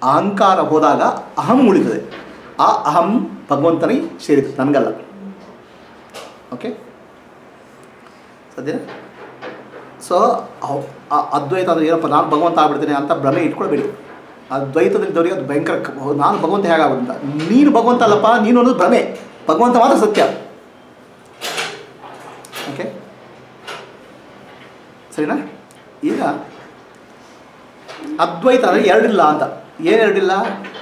ಅಹಂಕಾರ ಹೋದಾಗ ಅಹಂ ಉಳಿತದೆ ಆ ಅಹಂ ಭಗವಂತನಿಗೆ ಸೇರಿತು ನನಗಲ್ಲ ಓಕೆ ಸದ್ಯ ಸೊ ಅದ್ವೈತ ಅಂದರೆ ಏನಪ್ಪ ನಾನು ಭಗವಂತ ಆಗ್ಬಿಡ್ತೇನೆ ಅಂತ ಭ್ರಮೆ ಇಟ್ಕೊಳ್ಬೇಡಿ ಅದ್ವೈತದಲ್ಲಿದ್ದವರಿಗೆ ಅದು ಭಯಂಕರ ಕ- ನಾನು ಭಗವಂತ ಹೇಗಾಗುತ್ತೆ ನೀನು ಭಗವಂತ ಅಲ್ಲಪ್ಪ ನೀನು ಅನ್ನೋದು ಭ್ರಮೆ ಭಗವಂತ ಮಾತ್ರ ಸತ್ಯ ಓಕೆ ಸರಿನಾ ಈಗ ಅದ್ವೈತ ಅಂದರೆ ಎರಡಿಲ್ಲ ಅಂತ ಏನು ಎರಡಿಲ್ಲ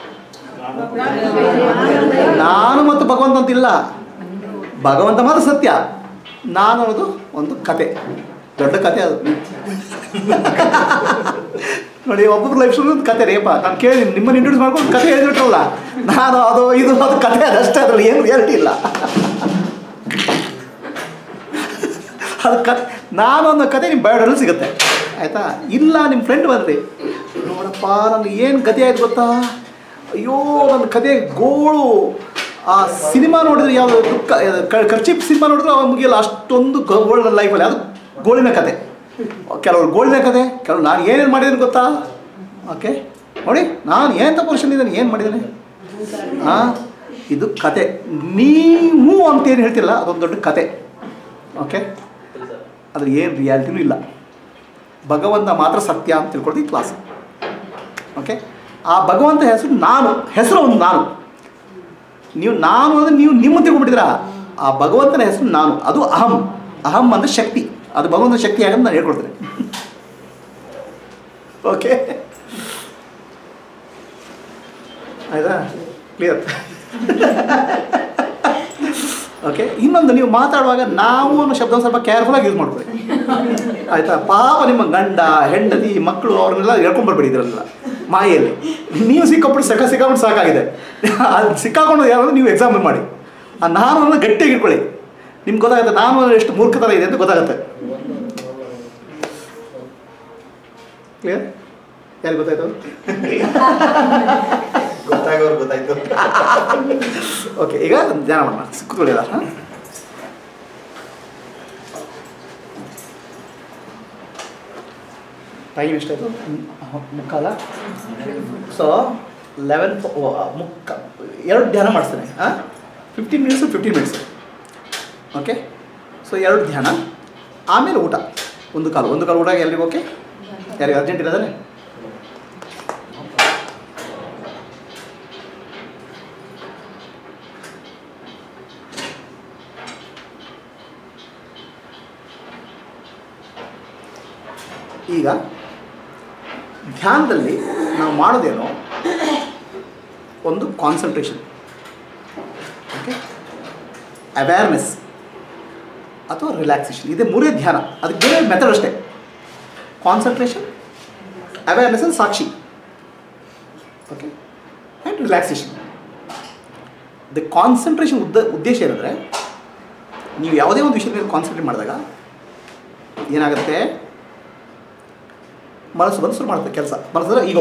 ನಾನು ಮತ್ತು ಭಗವಂತ ಅಂತಿಲ್ಲ ಭಗವಂತ ಮಾತ್ರ ಸತ್ಯ ನಾನು ಅನ್ನೋದು ಒಂದು ಕತೆ ದೊಡ್ಡ ಕತೆ ಅದು ನೋಡಿ ಒಬ್ಬೊಬ್ರು ಲೈಫ್ ಸ್ಟೋರಿ ಒಂದು ಕತೆ ರೇಪ ನಾನು ಕೇಳಿ ನಿಮ್ಮನ್ನು ಇಂಟ್ರೊಡ್ಯೂಸ್ ಮಾಡ್ಕೊಂಡು ಕತೆ ಹೇಳಿಬಿಟ್ರಲ್ಲ ನಾನು ಅದು ಇದು ಅದು ಕತೆ ಅದಷ್ಟೇ ಅದರಲ್ಲಿ ಏನು ರಿಯಾಲಿಟಿ ಇಲ್ಲ ಅದು ಕ ನಾನು ಅನ್ನೋ ಕತೆ ನಿಮ್ಮ ಬಯೋಡಲ್ಲಿ ಸಿಗುತ್ತೆ ಆಯಿತಾ ಇಲ್ಲ ನಿಮ್ಮ ಫ್ರೆಂಡ್ ಬಂದ್ರಿ ನೋಡಪ್ಪ ನನಗೆ ಏನು ಕತೆ ಆಯ್ತು ಗೊತ್ತಾ ಅಯ್ಯೋ ನನ್ನ ಕತೆ ಗೋಳು ಆ ಸಿನಿಮಾ ನೋಡಿದ್ರೆ ಯಾವುದು ಖರ್ಚಿಪ್ ಸಿನಿಮಾ ನೋಡಿದ್ರೆ ಅವಾಗ ಮುಗಿಯಲ್ಲ ಅಷ್ಟೊಂದು ಗೋಳು ನನ್ನ ಲೈಫಲ್ಲಿ ಅದು ಗೋಳಿನ ಕತೆ ಕೆಲವರು ಗೋಳಿನ ಕತೆ ಕೆಲವರು ನಾನು ಏನೇನು ಮಾಡಿದ್ದೀನಿ ಗೊತ್ತಾ ಓಕೆ ನೋಡಿ ನಾನು ಏನು ತಪ್ಪು ಇದ್ದಾನೆ ಏನು ಮಾಡಿದ್ದೇನೆ ಹಾಂ ಇದು ಕತೆ ನೀವು ಅಂತ ಏನು ಹೇಳ್ತಿರಲ್ಲ ಅದೊಂದು ದೊಡ್ಡ ಕತೆ ಓಕೆ ಅದ್ರ ಏನು ರಿಯಾಲಿಟಿನೂ ಇಲ್ಲ ಭಗವಂತ ಮಾತ್ರ ಸತ್ಯ ಅಂತ ತಿಳ್ಕೊಳ್ತೀವಿ ಕ್ಲಾಸ್ ಓಕೆ ಆ ಭಗವಂತ ಹೆಸರು ನಾನು ಹೆಸರು ಒಂದು ನಾನು ನೀವು ನಾನು ಅಂದರೆ ನೀವು ನಿಮ್ಮ ತಿಳ್ಕೊಂಡ್ಬಿಟ್ಟಿದ್ದೀರಾ ಆ ಭಗವಂತನ ಹೆಸರು ನಾನು ಅದು ಅಹಂ ಅಹಂ ಅಂದರೆ ಶಕ್ತಿ ಅದು ಭಗವಂತನ ಶಕ್ತಿ ಆಗಂತ ನಾನು ಹೇಳ್ಕೊಡ್ತೇನೆ ಓಕೆ ಆಯ್ತಾ ಕ್ಲಿಯರ್ ಓಕೆ ಇನ್ನೊಂದು ನೀವು ಮಾತಾಡುವಾಗ ನಾವು ಅನ್ನೋ ಶಬ್ದ ಸ್ವಲ್ಪ ಕೇರ್ಫುಲ್ಲಾಗಿ ಯೂಸ್ ಮಾಡ್ಕೊಳ್ಳಿ ಆಯಿತಾ ಪಾಪ ನಿಮ್ಮ ಗಂಡ ಹೆಂಡತಿ ಮಕ್ಕಳು ಅವ್ರನ್ನೆಲ್ಲ ಹೇಳ್ಕೊಂಡ್ಬರ್ಬೇಡಿ ಇದರಲ್ಲ ಮಾಯೆಯಲ್ಲಿ ನೀವು ಸಿಕ್ಕಾಬಿಟ್ಟು ಸಕ ಸಿಕ್ಕಾಬಿಟ್ಟು ಸಾಕಾಗಿದೆ ಅದು ಸಿಕ್ಕಾಕೊಂಡು ಯಾರಾದ್ರೂ ನೀವು ಎಕ್ಸಾಂಪಲ್ ಮಾಡಿ ಆ ನಾನು ಅನ್ನೋದು ಗಟ್ಟಿಯಾಗಿ ಇಟ್ಕೊಳ್ಳಿ ನಿಮ್ಗೆ ಗೊತ್ತಾಗುತ್ತೆ ನಾನು ಅನ್ನೋದು ಎಷ್ಟು ಮೂರ್ಖತನ ಇದೆ ಅಂತ ಗೊತ್ತಾಗುತ್ತೆ ಕ್ಲಿಯರ್ ಯಾರಿಗೆ ಗೊತ್ತಾಯ್ತು ಗೊತ್ತಾಗೋರು ಗೊತ್ತಾಯ್ತು ಓಕೆ ಈಗ ಧ್ಯಾನ ಮಾಡೋಣ ಕೂತ್ಕೊಳ್ಳಿಲ್ಲ ಹಾಂ ಟೈಮ್ ಎಷ್ಟಾಯಿತು ಮುಕ್ಕಾಲ ಸೊ ಲೆವೆನ್ ಮುಕ್ಕ ಎರಡು ಧ್ಯಾನ ಮಾಡಿಸ್ತೇನೆ ಹಾಂ fifteen minutes fifteen minutes okay so ಎರಡು ಧ್ಯಾನ ಆಮೇಲೆ ಊಟ ಒಂದು ಕಾಲು ಒಂದು ಕಾಲು ಊಟ ಎಲ್ಲಿಗೆ ಓಕೆ ಯಾರಿಗೆ ಅರ್ಜೆಂಟ್ ಇರೋದಾನೆ ಈಗ ಧ್ಯಾನದಲ್ಲಿ ನಾವು ಮಾಡೋದೇನು ಒಂದು ಕಾನ್ಸಂಟ್ರೇಷನ್ ಓಕೆ ಅವೇರ್ನೆಸ್ ಅಥವಾ ರಿಲ್ಯಾಕ್ಸೇಷನ್ ಇದೆ ಮೂರೇ ಧ್ಯಾನ ಅದಕ್ಕೆ ಬೇರೆ ಮೆಥಡ್ ಅಷ್ಟೇ ಕಾನ್ಸಂಟ್ರೇಷನ್ ಅವೇರ್ನೆಸ್ ಅಂಡ್ ಸಾಕ್ಷಿ okay and relaxation the concentration ಉದ್ದ ಉದ್ದೇಶ ಏನಂದರೆ ನೀವು ಯಾವುದೇ ಒಂದು ವಿಷಯದ ಮೇಲೆ ಕಾನ್ಸಂಟ್ರೇಟ್ ಮಾಡಿದಾಗ ಏನಾಗುತ್ತೆ ಮನಸ್ಸು ಬಂದು ಶುರು ಮಾಡುತ್ತೆ ಕೆಲಸ ಮನಸ್ಸು ಈಗೋ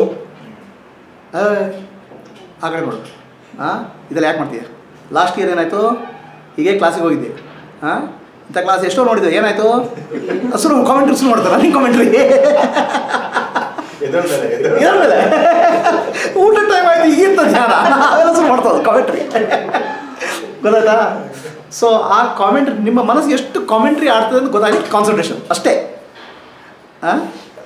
ಆ ಕಡೆ ನೋಡು ಹಾಂ ಇದೆಲ್ಲ ಯಾಕೆ ಮಾಡ್ತೀಯ ಲಾಸ್ಟ್ ಇಯರ್ ಏನಾಯಿತು ಹೀಗೆ ಕ್ಲಾಸಿಗೆ ಹೋಗಿದ್ದೆ ಹಾಂ ಇಂಥ ಕ್ಲಾಸ್ ಎಷ್ಟೋ ನೋಡಿದ್ದೆ ಏನಾಯಿತು ಶುರು ಕಾಮೆಂಟ್ರಿ ಶುರು ಮಾಡ್ತಾರೆ ರನ್ನಿಂಗ್ ಕಾಮೆಂಟ್ರಿ ಎದುರ್ತಾರೆ ಇದ್ಮೇಲೆ ಊಟ ಟೈಮ್ ಆಯ್ತು ಈಗಿಂತ ಧ್ಯಾನ ಅವೆಲ್ಲ ಶುರು ಮಾಡ್ತದೆ ಕಾಮೆಂಟ್ರಿ ಗೊತ್ತಾಯ್ತಾ ಸೊ ಆ ಕಾಮೆಂಟ್ರಿ ನಿಮ್ಮ ಮನಸ್ಸು ಎಷ್ಟು ಕಾಮೆಂಟ್ರಿ ಆಡ್ತದೆ ಅಂತ ಗೊತ್ತಾಗಿ ಕಾನ್ಸಂಟ್ರೇಷನ್ ಅಷ್ಟೇ ಹಾಂ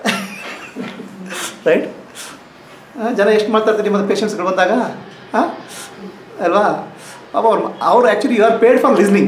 ರೈಟ್ ಜನ ಎಷ್ಟು ಮಾತಾಡ್ತಾರೆ ನಿಮ್ಮ ಪೇಷಂಟ್ಸ್ಗಳು ಬಂದಾಗ ಹಾಂ ಅಲ್ವಾ ಪಾಪ ಅವ್ರು ಅವ್ರು actually you are paid for listening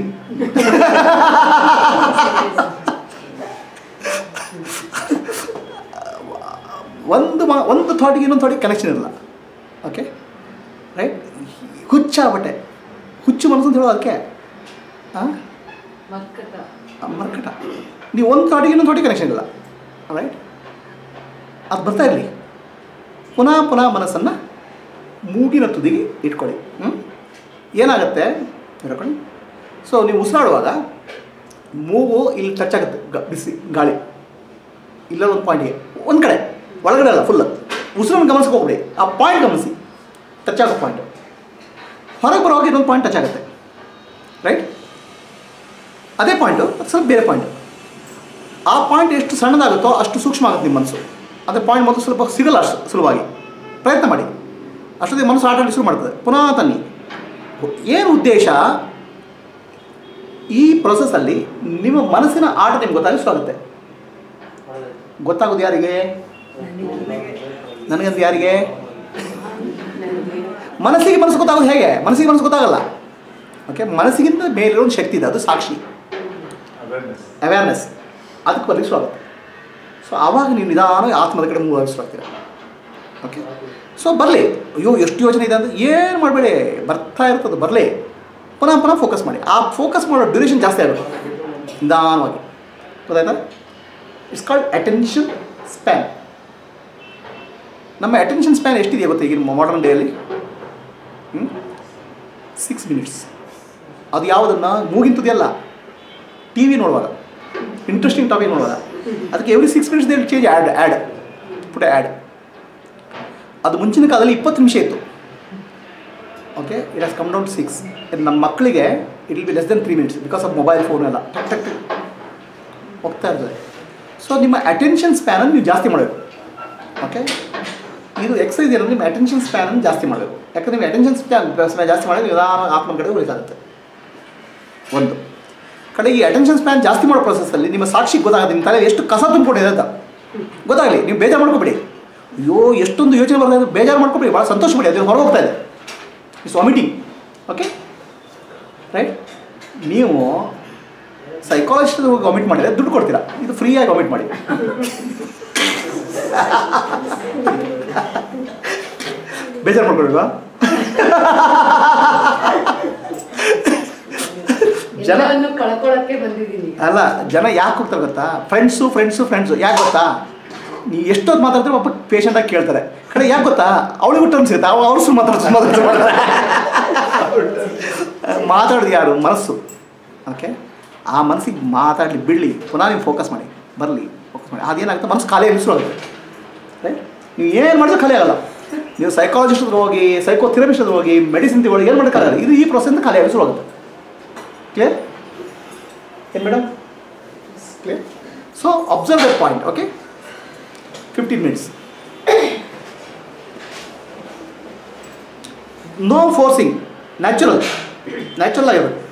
ಒಂದು ಮಾ ಒಂದು ಥಾಟಿಗೆ ಇನ್ನೊಂದು ಥಾಟಿಗೆ ಕನೆಕ್ಷನ್ ಇರಲ್ಲ ಓಕೆ ರೈಟ್ ಹುಚ್ಚಾಗ್ಬಿಟ್ಟೆ ಹುಚ್ಚು ಮನಸ್ಸು ಅಂತ ಹೇಳೋದು ಅದಕ್ಕೆ ಹಾಂ ಮರ್ಕಟ ಮರ್ಕಟ ನೀವು ಒಂದು ಥಾಟಿಗೆ ಇನ್ನೊಂದು ಥಾಟಿಗೆ ಕನೆಕ್ಷನ್ ಇಲ್ಲ ರೈಟ್ ಅದು ಬರ್ತಾ ಇರಲಿ ಪುನಃ ಪುನಃ ಮನಸ್ಸನ್ನು ಮೂಗಿನ ತುದಿಗೆ ಇಟ್ಕೊಳ್ಳಿ ಹ್ಞೂ ಏನಾಗುತ್ತೆ ಹೇಳ್ಕೊಳ್ಳಿ ಸೊ ನೀವು ಉಸಿರಾಡುವಾಗ ಮೂಗು ಇಲ್ಲಿ ಟಚ್ ಆಗುತ್ತೆ ಗ ಬಿಸಿ ಗಾಳಿ ಇಲ್ಲ ಒಂದು ಪಾಯಿಂಟ್ಗೆ ಒಂದು ಕಡೆ ಒಳಗಡೆ ಅಲ್ಲ ಫುಲ್ ಉಸಿರನ್ನು ಗಮನಿಸ್ಕೊ ಹೋಗ್ಬಿಡಿ ಆ ಪಾಯಿಂಟ್ ಗಮನಿಸಿ ಟಚ್ ಆಗೋ ಪಾಯಿಂಟ್ ಹೊರಗೆ ಬರೋವಾಗ ಇನ್ನೊಂದು ಪಾಯಿಂಟ್ ಟಚ್ ಆಗುತ್ತೆ ರೈಟ್ ಅದೇ ಪಾಯಿಂಟು ಅದು ಸ್ವಲ್ಪ ಬೇರೆ ಪಾಯಿಂಟ್ ಆ ಪಾಯಿಂಟ್ ಎಷ್ಟು ಸಣ್ಣದಾಗುತ್ತೋ ಅಷ್ಟು ಸೂಕ್ಷ್ಮ ಆಗುತ್ತೆ ನಿಮ್ಮ ಮನಸ್ಸು ಅದೇ ಪಾಯಿಂಟ್ ಮೊದಲು ಸ್ವಲ್ಪ ಸಿಗಲ್ಲ ಅಷ್ಟು ಸುಲಭವಾಗಿ ಪ್ರಯತ್ನ ಮಾಡಿ ಅಷ್ಟೊತ್ತಿಗೆ ಮನಸ್ಸು ಆಟ ಆಡಿ ಶುರು ಮಾಡ್ತದೆ ಪುನಃ ತನ್ನಿ ಏನು ಉದ್ದೇಶ ಈ ಪ್ರೊಸೆಸ್ಸಲ್ಲಿ ನಿಮ್ಮ ಮನಸ್ಸಿನ ಆಟ ನಿಮ್ಗೆ ಗೊತ್ತಾಗಿ ಶುರು ಆಗುತ್ತೆ ಗೊತ್ತಾಗೋದು ಯಾರಿಗೆ ನನಗಂತ ಯಾರಿಗೆ ಮನಸ್ಸಿಗೆ ಮನಸ್ಸು ಗೊತ್ತಾಗೋದು ಹೇಗೆ ಮನಸ್ಸಿಗೆ ಮನಸ್ಸು ಗೊತ್ತಾಗಲ್ಲ ಓಕೆ ಮನಸ್ಸಿಗಿಂತ ಮೇಲಿರೋ ಒಂದು ಶಕ್ತಿ ಇದೆ ಅದು ಸಾಕ್ಷಿ ಅವೇರ್ನೆಸ್ ಅದಕ್ಕೆ ಬರ್ಲಿಕ್ಕೆ ಶುರು ಆಗುತ್ತೆ ಸೊ ಆವಾಗ ನೀವು ನಿಧಾನವಾಗಿ ಆತ್ಮದ ಕಡೆ ಮೂವ್ ಶುರು ಆಗ್ತೀರ ಓಕೆ ಸೊ ಬರಲಿ ಅಯ್ಯೋ ಎಷ್ಟು ಯೋಚನೆ ಇದೆ ಅಂತ ಏನು ಮಾಡಬೇಡಿ ಬರ್ತಾ ಇರ್ತದೆ ಬರಲಿ ಪುನಃ ಪುನಃ ಫೋಕಸ್ ಮಾಡಿ ಆ ಫೋಕಸ್ ಮಾಡೋ ಡ್ಯೂರೇಷನ್ ಜಾಸ್ತಿ ಆಗುತ್ತೆ ನಿಧಾನವಾಗಿ ಗೊತ್ತಾಯ್ತಾ ಇಟ್ಸ್ ಕಾಲ್ಡ್ ಅಟೆನ್ಷನ್ ಸ್ಪ್ಯಾನ್ ನಮ್ಮ ಅಟೆನ್ಷನ್ ಸ್ಪ್ಯಾನ್ ಎಷ್ಟಿದೆ ಗೊತ್ತಾ ಈಗಿನ ಮಾಡರ್ನ್ ಡೇಯಲ್ಲಿ ಸಿಕ್ಸ್ ಮಿನಿಟ್ಸ್ ಅದು ಯಾವುದನ್ನು ಮೂಗಿಂತದೆಯಲ್ಲ ಟಿ ವಿ ನೋಡುವಾಗ ಇಂಟ್ರೆಸ್ಟಿಂಗ್ ಟಾಪಿಕ್ ನೋಡುವಾಗ ಅದಕ್ಕೆ every six minutes they change ad ad ಪುಟ ಆ್ಯಡ್ ಅದು ಮುಂಚಿನ ಕಾಲದಲ್ಲಿ ಇಪ್ಪತ್ತು ನಿಮಿಷ ಇತ್ತು okay it has come down six ನಮ್ಮ ಮಕ್ಕಳಿಗೆ it will be less than three minutes because of mobile phone ಎಲ್ಲ ಟಕ್ ಟಕ್ ಟಕ್ ಹೋಗ್ತಾ ಇರ್ತದೆ ಸೊ ನಿಮ್ಮ ಅಟೆನ್ಷನ್ ಸ್ಪ್ಯಾನನ್ನು ನೀವು ಜಾಸ್ತಿ ಮಾಡಬೇಕು ಓಕೆ ಇದು ಎಕ್ಸಸೈಸ್ ಏನಂದ್ರೆ ನಿಮ್ಮ ಅಟೆನ್ಷನ್ ಸ್ಪ್ಯಾನನ್ನು ಜಾಸ್ತಿ ಮಾಡಬೇಕು ಯಾಕಂದ್ರೆ ನೀವು ಅಟೆನ್ಷನ್ ಸ್ಪ್ಯಾನ್ ಜಾಸ್ತಿ ಮಾಡಿದ್ರೆ ನಿಧಾನ ಆತ್ಮ ಕಡೆ ಉಳಿತಾಗುತ್ತೆ ಒಂದು ಕಡೆ ಈ ಅಟೆನ್ಷನ್ ಸ್ಪ್ಯಾನ್ ಜಾಸ್ತಿ ಮಾಡೋ ಪ್ರೊಸೆಸ್ಸಲ್ಲಿ ನಿಮ್ಮ ಸಾಕ್ಷಿಗೆ ಗೊತ್ತಾಗುತ್ತೆ ನಿಮ್ಮ ತಲೆ ಎಷ್ಟು ಕಸ ತುಂಬಿಕೊಂಡಿದೆ ಅಂತ ಗೊತ್ತಾಗಲಿ ನೀವು ಬೇಜಾರು ಮಾಡ್ಕೊಬೇಡಿ ಅಯ್ಯೋ ಎಷ್ಟೊಂದು ಯೋಚನೆ ಬರ್ತಾ ಇದೆ ಬೇಜಾರು ಮಾಡ್ಕೊಬೇಡಿ ಭಾಳ ಸಂತೋಷ ಪಡಿ ಅದು ಹೊರಗೆ ಹೋಗ್ತಾ ಇದೆ ಇಟ್ಸ್ ವಾಮಿಟಿಂಗ್ ಓಕೆ ರೈಟ್ ನೀವು ಸೈಕಾಲಜಿಸ್ಟ್ ಹೋಗಿ ವಾಮಿಟ್ ಮಾಡಿದ್ರೆ ದುಡ್ಡು ಕೊಡ್ತೀರಾ ಇದು ಫ್ರೀಯಾಗಿ ವಾಮಿಟ್ ಮಾಡಿ ಬೇಜಾರು ಮಾಡ್ಕೊಳ್ವಾ ಜನ ಎಲ್ಲವನ್ನು ಕಳ್ಕೊಳಕ್ಕೆ ಬಂದಿದ್ದೀನಿ ಅಲ್ಲ ಜನ ಯಾಕೆ ಹೋಗ್ತಾರೆ ಗೊತ್ತಾ ಫ್ರೆಂಡ್ಸು ಫ್ರೆಂಡ್ಸು ಫ್ರೆಂಡ್ಸು ಯಾಕೆ ಗೊತ್ತಾ ನೀವು ಎಷ್ಟೊತ್ತು ಮಾತಾಡ್ತಾರೆ ಒಬ್ಬ ಪೇಷಂಟಾಗಿ ಕೇಳ್ತಾರೆ ಕಡೆ ಯಾಕೆ ಗೊತ್ತಾ ಅವಳಿಗೂ ಟರ್ಮ್ ಸಿಗುತ್ತೆ ಅವ ಅವ್ರು ಸುಮ್ಮನೆ ಮಾತಾಡ್ತಾರೆ ಮಾತಾಡ್ತಾರೆ ಮಾಡ್ತಾರೆ ಮಾತಾಡೋದು ಯಾರು ಮನಸ್ಸು ಓಕೆ ಆ ಮನಸ್ಸಿಗೆ ಮಾತಾಡಲಿ ಬಿಡಲಿ ಪುನಃ ನೀವು ಫೋಕಸ್ ಮಾಡಿ ಬರಲಿ ಫೋಕಸ್ ಮಾಡಿ ಅದೇನಾಗುತ್ತೆ ಮನಸ್ಸು ಖಾಲಿ ಅನಿಸು ಆಗುತ್ತೆ ರೈಟ್ ನೀವು ಏನು ಮಾಡಿದ್ರು ಖಾಲಿ ಆಗಲ್ಲ ನೀವು ಸೈಕಾಲಜಿಸ್ಟ್ ಹತ್ರ ಹೋಗಿ ಸೈಕೋ ಥೆರಪಿಸ್ಟ್ ಹತ್ರ ಹೋಗಿ ಮೆಡಿಸಿನ್ ತಗೊಳ್ಳಿ ಏನು ಮಾಡೋಕ್ಕಾಗಲ್ಲ ಇದು ಈ ಪ್ರೊಸೆಸ್ಸಿಂದ ಖಾಲಿ ಆಗಿ ಶುರು ಆಗುತ್ತೆ ಕ್ಲಿಯರ್ ಏನು madam clear so observe that point okay fifteen minutes no forcing natural natural ಆಗಿರುತ್ತೆ